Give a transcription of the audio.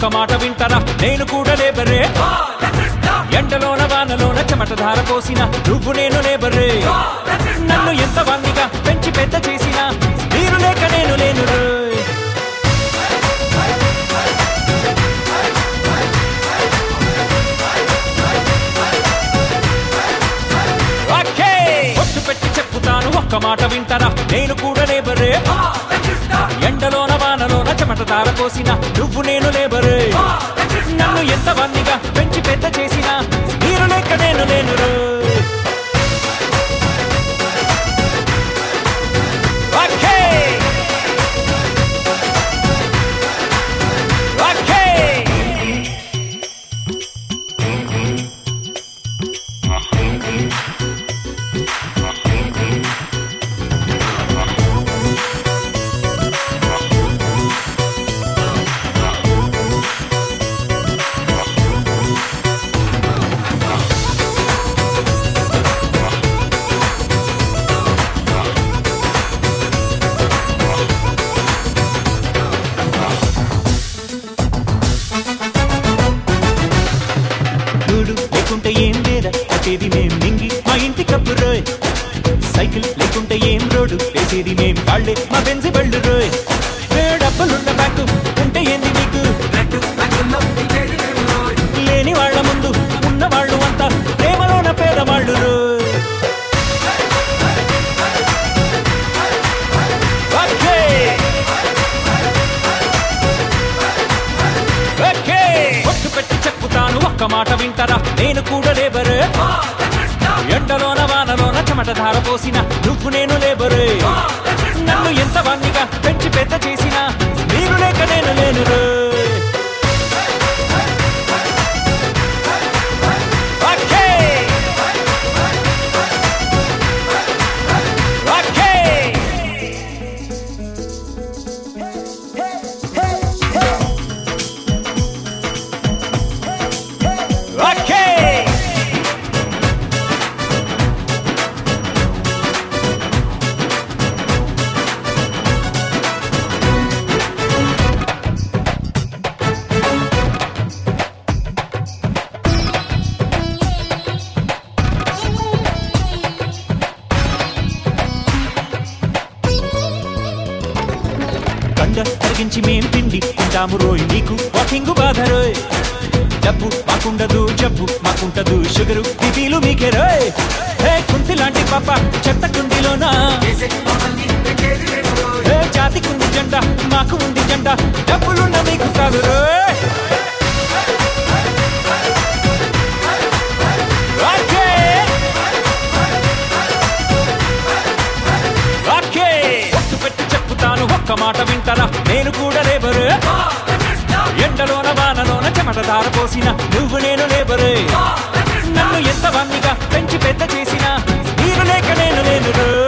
ఒక్క మాట వింటారా నేను కూడా లేబరే ఎండలోన వానలోన చెమట ధార పోసిన నువ్వు నేను లేబరే నన్ను ఎంత వాణ్ణిగా పెంచి పెద్ద చేసిన మీరు లేక నేను లేను రోయ్. ఓకే ఒట్టు పెట్టి చెప్పుతాను ఒక్క మాట వింటారా నేను కూడా లేబరే ఎండలోన వానలోన చెమట ధార పోసిన నువ్వు నేను లేబరే నన్ను ఎంత వన్నిగా పెంచి పెద్ద చేసిన మీరు లేక నేను లేను రోయ్. ఓకే ఓకే గూడు లేకుంటే ఏం లేదా కట్టేది మేం మింగి మా ఇంటి కప్పు రోయ్ సైకిల్ లేకుంటే ఏం రోడ్డు వేసేది మేం కాళ్ళే మా బెంజి బళ్ళు రోయ్ ఏ డబ్బులున్న బ్యాంకు ఉంటే ఏంది మీకు లేని వాళ్ళ ముందు ఉన్న వాళ్ళు అంతా ప్రేమలోన పేదవాళ్ళు రోయ్ ఓకే ఓకే ఒట్టు పెట్టి చెప్పుతాను ఒక్క మాట వింటారా నేను కూడా లేబరే ఎండలోన వానలోన చెమట ధార పోసిన నువ్వు నేను లేబరే నన్ను ఎంత వాణ్ణిగా పెంచి పెద్ద చేసిన మీరు లేక నేను లేను రోయ్. ఓకే ఓకే ఓకే కండ తరిగించి మేం పిండి తింటాము రోయ్ నీకు వాకింగ్ బాధ రోయ్ డబ్బు మాకుండదు జబ్బు మాకుంటదు షుగరు బిపీలు మీకే రోయ్ హే కుంతి లాంటి పాప చెత్త కుండిలోనా హే జాతికుంది జెండా మాకు ఉంది జెండా డబ్బులున్న మీకు కాదు రోయ్ ఓకే ఓకే ఒట్టు పెట్టి చెప్పుతాను ఒక్క మాట వింటారా నేను కూడా లేబరు ఎండలోన వానలోన చెమట ధార పోసిన నువ్వు నేను లేబరు నన్ను ఎంత వన్నిగా పెంచి పెద్ద చేసిన మీరు లేక నేను లేను